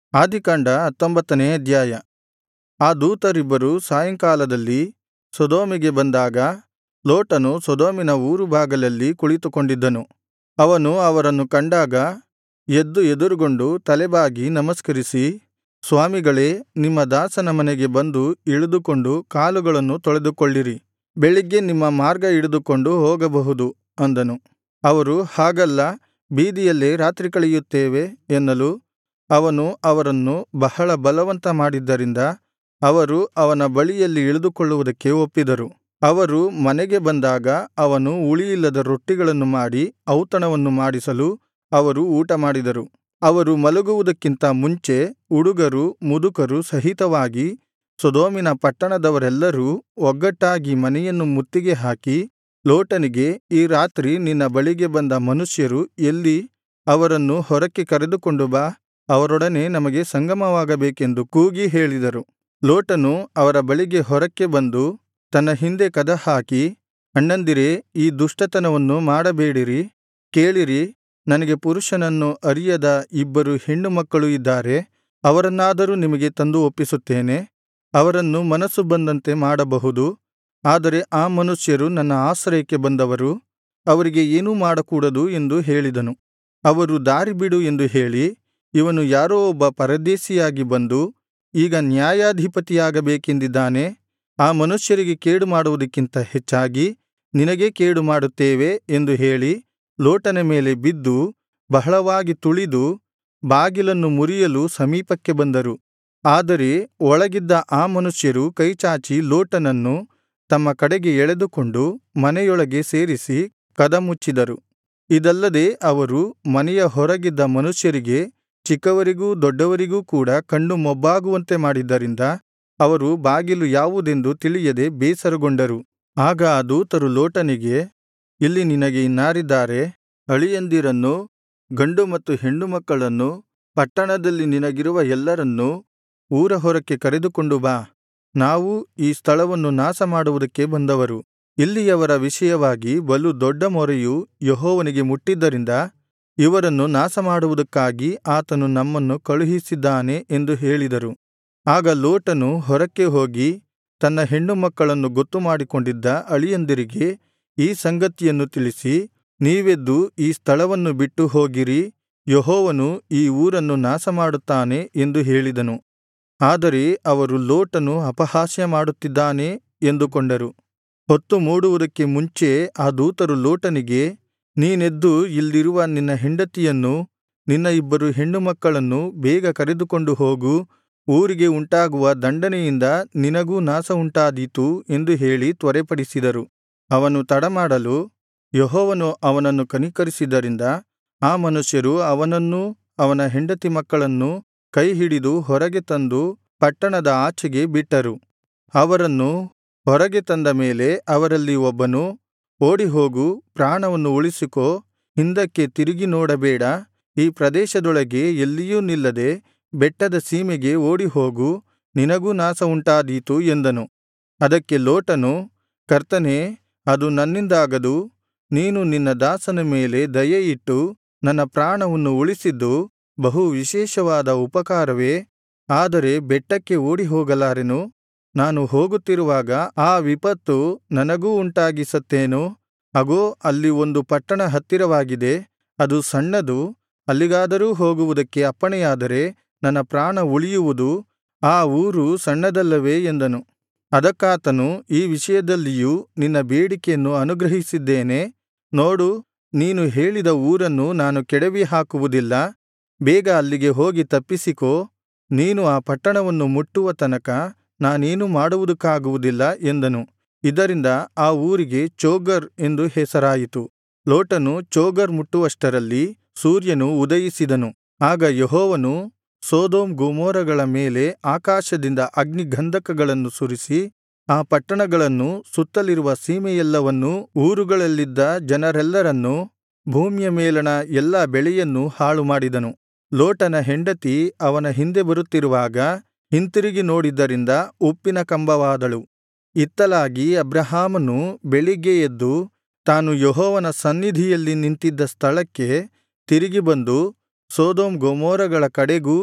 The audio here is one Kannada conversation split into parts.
ಆದಿಕಾಂಡ ಹತ್ತೊಂಬತ್ತನೇ ಅಧ್ಯಾಯ ಆ ದೂತರಿಬ್ಬರು ಸಾಯಂಕಾಲದಲ್ಲಿ ಸೊದೋಮಿಗೆ ಬಂದಾಗ ಲೋಟನು ಸೊದೋಮಿನ ಊರುಬಾಗಿಲಲ್ಲಿ ಕುಳಿತುಕೊಂಡಿದ್ದನು ಅವನು ಅವರನ್ನು ಕಂಡಾಗ ಎದ್ದು ಎದುರುಗೊಂಡು ತಲೆಬಾಗಿ ನಮಸ್ಕರಿಸಿ ಸ್ವಾಮಿಗಳೇ ನಿಮ್ಮ ದಾಸನ ಮನೆಗೆ ಬಂದು ಇಳಿದುಕೊಂಡು ಕಾಲುಗಳನ್ನು ತೊಳೆದುಕೊಳ್ಳಿರಿ ಬೆಳಿಗ್ಗೆ ನಿಮ್ಮ ಮಾರ್ಗ ಹಿಡಿದುಕೊಂಡು ಹೋಗಬಹುದು ಅಂದನು ಅವರು ಹಾಗಲ್ಲ ಬೀದಿಯಲ್ಲೇ ರಾತ್ರಿ ಕಳೆಯುತ್ತೇವೆ ಎನ್ನಲು ಅವನು ಅವರನ್ನು ಬಹಳ ಬಲವಂತ ಮಾಡಿದ್ದರಿಂದ ಅವರು ಅವನ ಬಳಿಯಲ್ಲಿ ಇಳಿದುಕೊಳ್ಳುವುದಕ್ಕೆ ಒಪ್ಪಿದರು ಅವರು ಮನೆಗೆ ಬಂದಾಗ ಅವನು ಹುಳಿಯಿಲ್ಲದ ರೊಟ್ಟಿಗಳನ್ನು ಮಾಡಿ ಔತಣವನ್ನು ಮಾಡಿಸಲು ಅವರು ಊಟಮಾಡಿದರು ಅವರು ಮಲಗುವುದಕ್ಕಿಂತ ಮುಂಚೆ ಹುಡುಗರು ಮುದುಕರು ಸಹಿತವಾಗಿ ಸೊದೋಮಿನ ಪಟ್ಟಣದವರೆಲ್ಲರೂ ಒಗ್ಗಟ್ಟಾಗಿ ಮನೆಯನ್ನು ಮುತ್ತಿಗೆ ಹಾಕಿ ಲೋಟನಿಗೆ ಈ ರಾತ್ರಿ ನಿನ್ನ ಬಳಿಗೆ ಬಂದ ಮನುಷ್ಯರು ಎಲ್ಲಿ ಅವರನ್ನು ಹೊರಕ್ಕೆ ಕರೆದುಕೊಂಡು ಬಾ ಅವರೊಡನೆ ನಮಗೆ ಸಂಗಮವಾಗಬೇಕೆಂದು ಕೂಗಿ ಹೇಳಿದರು ಲೋಟನು ಅವರ ಬಳಿಗೆ ಹೊರಕ್ಕೆ ಬಂದು ತನ್ನ ಹಿಂದೆ ಕದಹಾಕಿ ಅಣ್ಣಂದಿರೇ ಈ ದುಷ್ಟತನವನ್ನು ಮಾಡಬೇಡಿರಿ ಕೇಳಿರಿ ನನಗೆ ಪುರುಷನನ್ನು ಅರಿಯದ ಇಬ್ಬರು ಹೆಣ್ಣು ಮಕ್ಕಳು ಇದ್ದಾರೆ ಅವರನ್ನಾದರೂ ನಿಮಗೆ ತಂದು ಒಪ್ಪಿಸುತ್ತೇನೆ ಅವರನ್ನು ಮನಸ್ಸು ಬಂದಂತೆ ಮಾಡಬಹುದು ಆದರೆ ಆ ಮನುಷ್ಯರು ನನ್ನ ಆಶ್ರಯಕ್ಕೆ ಬಂದವರು ಅವರಿಗೆ ಏನೂ ಮಾಡಕೂಡದು ಎಂದು ಹೇಳಿದನು ಅವರು ದಾರಿಬಿಡು ಎಂದು ಹೇಳಿ ಇವನು ಯಾರೋ ಒಬ್ಬ ಪರದೇಶಿಯಾಗಿ ಬಂದು ಈಗ ನ್ಯಾಯಾಧಿಪತಿಯಾಗಬೇಕೆಂದಿದ್ದಾನೆ ಆ ಮನುಷ್ಯರಿಗೆ ಕೇಡು ಮಾಡುವುದಕ್ಕಿಂತ ಹೆಚ್ಚಾಗಿ ನಿನಗೇ ಕೇಡು ಮಾಡುತ್ತೇವೆ ಎಂದು ಹೇಳಿ ಲೋಟನ ಮೇಲೆ ಬಿದ್ದು ಬಹಳವಾಗಿ ತುಳಿದು ಬಾಗಿಲನ್ನು ಮುರಿಯಲು ಸಮೀಪಕ್ಕೆ ಬಂದರು ಆದರೆ ಒಳಗಿದ್ದ ಆ ಮನುಷ್ಯರು ಕೈಚಾಚಿ ಲೋಟನನ್ನು ತಮ್ಮ ಕಡೆಗೆ ಎಳೆದುಕೊಂಡು ಮನೆಯೊಳಗೆ ಸೇರಿಸಿ ಕದ ಮುಚ್ಚಿದರು ಇದಲ್ಲದೆ ಅವರು ಮನೆಯ ಹೊರಗಿದ್ದ ಮನುಷ್ಯರಿಗೆ ಚಿಕ್ಕವರಿಗೂ ದೊಡ್ಡವರಿಗೂ ಕೂಡ ಕಣ್ಣು ಮೊಬ್ಬಾಗುವಂತೆ ಮಾಡಿದ್ದರಿಂದ ಅವರು ಬಾಗಿಲು ಯಾವುದೆಂದು ತಿಳಿಯದೆ ಬೇಸರಗೊಂಡರು ಆಗ ಆ ದೂತರು ಲೋಟನಿಗೆ ಇಲ್ಲಿ ನಿನಗೆ ಇನ್ನಾರಿದ್ದಾರೆ ಅಳಿಯಂದಿರನ್ನೂ ಗಂಡು ಮತ್ತು ಹೆಣ್ಣು ಮಕ್ಕಳನ್ನು ಪಟ್ಟಣದಲ್ಲಿ ನಿನಗಿರುವ ಎಲ್ಲರನ್ನೂ ಊರ ಹೊರಕ್ಕೆ ಕರೆದುಕೊಂಡು ಬಾ ನಾವು ಈ ಸ್ಥಳವನ್ನು ನಾಶಮಾಡುವುದಕ್ಕೆ ಬಂದವರು ಇಲ್ಲಿಯವರ ವಿಷಯವಾಗಿ ಬಲು ದೊಡ್ಡ ಮೊರೆಯು ಯೆಹೋವನಿಗೆ ಮುಟ್ಟಿದ್ದರಿಂದ ಇವರನ್ನು ನಾಶಮಾಡುವುದಕ್ಕಾಗಿ ಆತನು ನಮ್ಮನ್ನು ಕಳುಹಿಸಿದ್ದಾನೆ ಎಂದು ಹೇಳಿದರು ಆಗ ಲೋಟನು ಹೊರಕ್ಕೆ ಹೋಗಿ ತನ್ನ ಹೆಣ್ಣು ಮಕ್ಕಳನ್ನು ಗೊತ್ತುಮಾಡಿಕೊಂಡಿದ್ದ ಅಳಿಯಂದಿರಿಗೆ ಈ ಸಂಗತಿಯನ್ನು ತಿಳಿಸಿ ನೀವೆದ್ದು ಈ ಸ್ಥಳವನ್ನು ಬಿಟ್ಟು ಹೋಗಿರಿ ಯೆಹೋವನು ಈ ಊರನ್ನು ನಾಶಮಾಡುತ್ತಾನೆ ಎಂದು ಹೇಳಿದನು ಆದರೆ ಅವರು ಲೋಟನು ಅಪಹಾಸ್ಯ ಮಾಡುತ್ತಿದ್ದಾನೆ ಎಂದುಕೊಂಡರು ಹೊತ್ತು ಮೂಡುವುದಕ್ಕೆ ಮುಂಚೆ ಆ ದೂತರು ಲೋಟನಿಗೆ ನೀನೆದ್ದು ಇಲ್ಲಿರುವ ನಿನ್ನ ಹೆಂಡತಿಯನ್ನೂ ನಿನ್ನ ಇಬ್ಬರು ಹೆಣ್ಣು ಮಕ್ಕಳನ್ನು ಬೇಗ ಕರೆದುಕೊಂಡು ಹೋಗು ಊರಿಗೆ ಉಂಟಾಗುವ ದಂಡನೆಯಿಂದ ನಿನಗೂ ನಾಶ ಉಂಟಾದೀತು ಎಂದು ಹೇಳಿ ತ್ವರೆಪಡಿಸಿದರು ಅವನು ತಡಮಾಡಲು ಯೆಹೋವನು ಅವನನ್ನು ಕನಿಕರಿಸಿದ್ದರಿಂದ ಆ ಮನುಷ್ಯರು ಅವನನ್ನೂ ಅವನ ಹೆಂಡತಿ ಮಕ್ಕಳನ್ನೂ ಕೈಹಿಡಿದು ಹೊರಗೆ ತಂದು ಪಟ್ಟಣದ ಆಚೆಗೆ ಬಿಟ್ಟರು ಅವರನ್ನು ಹೊರಗೆ ತಂದ ಮೇಲೆ ಅವರಲ್ಲಿ ಒಬ್ಬನು ಓಡಿಹೋಗು ಪ್ರಾಣವನ್ನು ಉಳಿಸಿಕೋ ಹಿಂದಕ್ಕೆ ತಿರುಗಿ ನೋಡಬೇಡ ಈ ಪ್ರದೇಶದೊಳಗೆ ಎಲ್ಲಿಯೂ ನಿಲ್ಲದೆ ಬೆಟ್ಟದ ಸೀಮೆಗೆ ಓಡಿಹೋಗು ನಿನಗೂ ನಾಶ ಉಂಟಾದೀತು ಎಂದನು ಅದಕ್ಕೆ ಲೋಟನು ಕರ್ತನೇ ಅದು ನನ್ನಿಂದಾಗದು ನೀನು ನಿನ್ನ ದಾಸನ ಮೇಲೆ ದಯೆಯಿಟ್ಟು ನನ್ನ ಪ್ರಾಣವನ್ನು ಉಳಿಸಿದ್ದು ಬಹು ವಿಶೇಷವಾದ ಉಪಕಾರವೇ ಆದರೆ ಬೆಟ್ಟಕ್ಕೆ ಓಡಿಹೋಗಲಾರೆನು ನಾನು ಹೋಗುತ್ತಿರುವಾಗ ಆ ವಿಪತ್ತು ನನಗೂ ಉಂಟಾಗಿ ಸತ್ತೇನು ಅಗೋ ಅಲ್ಲಿ ಒಂದು ಪಟ್ಟಣ ಹತ್ತಿರವಾಗಿದೆ ಅದು ಸಣ್ಣದು ಅಲ್ಲಿಗಾದರೂ ಹೋಗುವುದಕ್ಕೆ ಅಪ್ಪಣೆಯಾದರೆ ನನ್ನ ಪ್ರಾಣ ಉಳಿಯುವುದು ಆ ಊರು ಸಣ್ಣದಲ್ಲವೇ ಎಂದನು ಅದಕ್ಕಾತನು ಈ ವಿಷಯದಲ್ಲಿಯೂ ನಿನ್ನ ಬೇಡಿಕೆಯನ್ನು ಅನುಗ್ರಹಿಸಿದ್ದೇನೆ ನೋಡು ನೀನು ಹೇಳಿದ ಊರನ್ನು ನಾನು ಕೆಡವಿ ಹಾಕುವುದಿಲ್ಲ ಬೇಗ ಅಲ್ಲಿಗೆ ಹೋಗಿ ತಪ್ಪಿಸಿಕೋ ನೀನು ಆ ಪಟ್ಟಣವನ್ನು ಮುಟ್ಟುವ ತನಕ ನಾನೇನೂ ಮಾಡುವುದಕ್ಕಾಗುವುದಿಲ್ಲ ಎಂದನು ಇದರಿಂದ ಆ ಊರಿಗೆ ಚೋಗರ್ ಎಂದು ಹೆಸರಾಯಿತು ಲೋಟನು ಚೋಗರ್ ಮುಟ್ಟುವಷ್ಟರಲ್ಲಿ ಸೂರ್ಯನು ಉದಯಿಸಿದನು ಆಗ ಯೆಹೋವನು ಸೊದೋಮ್ ಗೊಮೋರಗಳ ಮೇಲೆ ಆಕಾಶದಿಂದ ಅಗ್ನಿಗಂಧಕಗಳನ್ನು ಸುರಿಸಿ ಆ ಪಟ್ಟಣಗಳನ್ನೂ ಸುತ್ತಲಿರುವ ಸೀಮೆಯೆಲ್ಲವನ್ನೂ ಊರುಗಳಲ್ಲಿದ್ದ ಜನರೆಲ್ಲರನ್ನೂ ಭೂಮಿಯ ಮೇಲಣ ಎಲ್ಲಾ ಬೆಳೆಯನ್ನೂ ಹಾಳುಮಾಡಿದನು ಲೋಟನ ಹೆಂಡತಿ ಅವನ ಹಿಂದೆ ಬರುತ್ತಿರುವಾಗ ಹಿಂತಿರುಗಿ ನೋಡಿದ್ದರಿಂದ ಉಪ್ಪಿನ ಕಂಬವಾದಳು ಇತ್ತಲಾಗಿ ಅಬ್ರಹಾಮನು ಬೆಳಿಗ್ಗೆ ಎದ್ದು ತಾನು ಯೆಹೋವನ ಸನ್ನಿಧಿಯಲ್ಲಿ ನಿಂತಿದ್ದ ಸ್ಥಳಕ್ಕೆ ತಿರುಗಿ ಬಂದು ಸೊದೋಮ್ ಗೊಮೋರಗಳ ಕಡೆಗೂ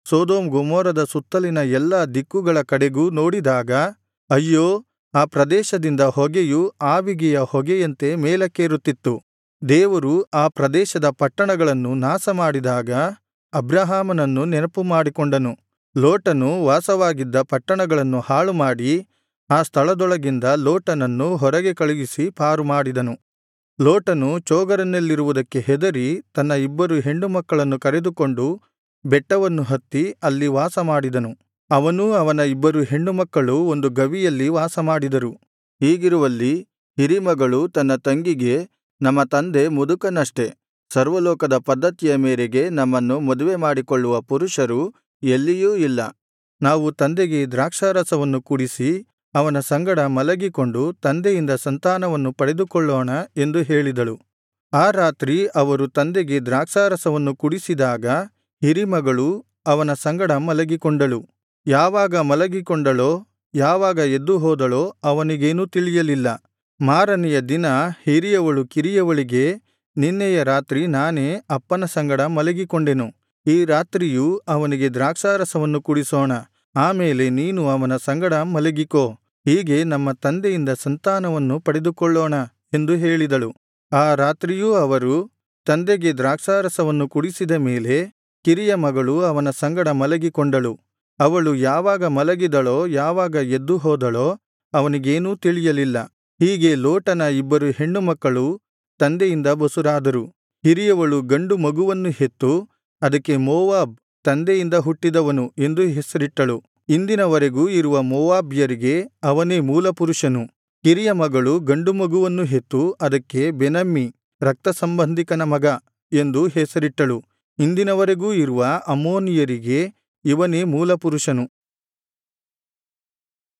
ಸೊದೋಮ್ ಗೊಮೋರದ ಸುತ್ತಲಿನ ಎಲ್ಲಾ ದಿಕ್ಕುಗಳ ಕಡೆಗೂ ನೋಡಿದಾಗ ಅಯ್ಯೋ ಆ ಪ್ರದೇಶದಿಂದ ಹೊಗೆಯು ಆವಿಗೆಯ ಹೊಗೆಯಂತೆ ಮೇಲಕ್ಕೇರುತ್ತಿತ್ತು ದೇವರು ಆ ಪ್ರದೇಶದ ಪಟ್ಟಣಗಳನ್ನು ನಾಶಮಾಡಿದಾಗ ಅಬ್ರಹಾಮನನ್ನು ನೆನಪುಮಾಡಿಕೊಂಡನು ಲೋಟನು ವಾಸವಾಗಿದ್ದ ಪಟ್ಟಣಗಳನ್ನು ಹಾಳುಮಾಡಿ ಆ ಸ್ಥಳದೊಳಗಿಂದ ಲೋಟನನ್ನು ಹೊರಗೆ ಕಳುಹಿಸಿ ಪಾರುಮಾಡಿದನು ಲೋಟನು ಚೋಗರಿನಲ್ಲಿರುವುದಕ್ಕೆ ಹೆದರಿ ತನ್ನ ಇಬ್ಬರು ಹೆಣ್ಣುಮಕ್ಕಳನ್ನು ಕರೆದುಕೊಂಡು ಬೆಟ್ಟವನ್ನು ಹತ್ತಿ ಅಲ್ಲಿ ವಾಸಮಾಡಿದನು ಅವನೂ ಅವನ ಇಬ್ಬರು ಹೆಣ್ಣುಮಕ್ಕಳೂ ಒಂದು ಗವಿಯಲ್ಲಿ ವಾಸಮಾಡಿದರು ಹೀಗಿರುವಲ್ಲಿ ಹಿರೀಮಗಳು ತನ್ನ ತಂಗಿಗೆ ನಮ್ಮ ತಂದೆ ಮುದುಕನಷ್ಟೆ ಸರ್ವಲೋಕದ ಪದ್ಧತಿಯ ಮೇರೆಗೆ ನಮ್ಮನ್ನು ಮದುವೆ ಮಾಡಿಕೊಳ್ಳುವ ಪುರುಷರು ಎಲ್ಲಿಯೂ ಇಲ್ಲ ನಾವು ತಂದೆಗೆ ದ್ರಾಕ್ಷಾರಸವನ್ನು ಕುಡಿಸಿ ಅವನ ಸಂಗಡ ಮಲಗಿಕೊಂಡು ತಂದೆಯಿಂದ ಸಂತಾನವನ್ನು ಪಡೆದುಕೊಳ್ಳೋಣ ಎಂದು ಹೇಳಿದಳು ಆ ರಾತ್ರಿ ಅವರು ತಂದೆಗೆ ದ್ರಾಕ್ಷಾರಸವನ್ನು ಕುಡಿಸಿದಾಗ ಹಿರೀಮಗಳು ಅವನ ಸಂಗಡ ಮಲಗಿಕೊಂಡಳು ಯಾವಾಗ ಮಲಗಿಕೊಂಡಳೋ ಯಾವಾಗ ಎದ್ದು ಹೋದಳೋ ಅವನಿಗೇನೂ ತಿಳಿಯಲಿಲ್ಲ ಮಾರನೆಯ ದಿನ ಹಿರಿಯವಳು ಕಿರಿಯವಳಿಗೆ ನಿನ್ನೆಯ ರಾತ್ರಿ ನಾನೇ ಅಪ್ಪನ ಸಂಗಡ ಮಲಗಿಕೊಂಡೆನು ಈ ರಾತ್ರಿಯೂ ಅವನಿಗೆ ದ್ರಾಕ್ಷಾರಸವನ್ನು ಕುಡಿಸೋಣ ಆಮೇಲೆ ನೀನು ಅವನ ಸಂಗಡ ಮಲಗಿಕೋ ಹೀಗೆ ನಮ್ಮ ತಂದೆಯಿಂದ ಸಂತಾನವನ್ನು ಪಡೆದುಕೊಳ್ಳೋಣ ಎಂದು ಹೇಳಿದಳು ಆ ರಾತ್ರಿಯೂ ಅವರು ತಂದೆಗೆ ದ್ರಾಕ್ಷಾರಸವನ್ನು ಕುಡಿಸಿದ ಮೇಲೆ ಕಿರಿಯ ಮಗಳು ಅವನ ಸಂಗಡ ಮಲಗಿಕೊಂಡಳು ಅವಳು ಯಾವಾಗ ಮಲಗಿದಳೋ ಯಾವಾಗ ಎದ್ದು ಹೋದಳೋ ಅವನಿಗೇನೂ ತಿಳಿಯಲಿಲ್ಲ ಹೀಗೆ ಲೋಟನ ಇಬ್ಬರು ಹೆಣ್ಣುಮಕ್ಕಳು ತಂದೆಯಿಂದ ಬಸುರಾದರು ಹಿರಿಯವಳು ಗಂಡು ಮಗುವನ್ನು ಹೆತ್ತು ಅದಕ್ಕೆ ಮೋವಾಬ್ ತಂದೆಯಿಂದ ಹುಟ್ಟಿದವನು ಎಂದು ಹೆಸರಿಟ್ಟಳು ಇಂದಿನವರೆಗೂ ಇರುವ ಮೋವಾಬ್ಯರಿಗೆ ಅವನೇ ಮೂಲಪುರುಷನು ಕಿರಿಯ ಮಗಳು ಗಂಡು ಮಗುವನ್ನು ಹೆತ್ತು ಅದಕ್ಕೆ ಬೆನಮ್ಮಿ ರಕ್ತಸಂಬಂಧಿಕನ ಮಗ ಎಂದು ಹೆಸರಿಟ್ಟಳು ಇಂದಿನವರೆಗೂ ಇರುವ ಅಮ್ಮೋನಿಯರಿಗೆ ಇವನೇ ಮೂಲಪುರುಷನು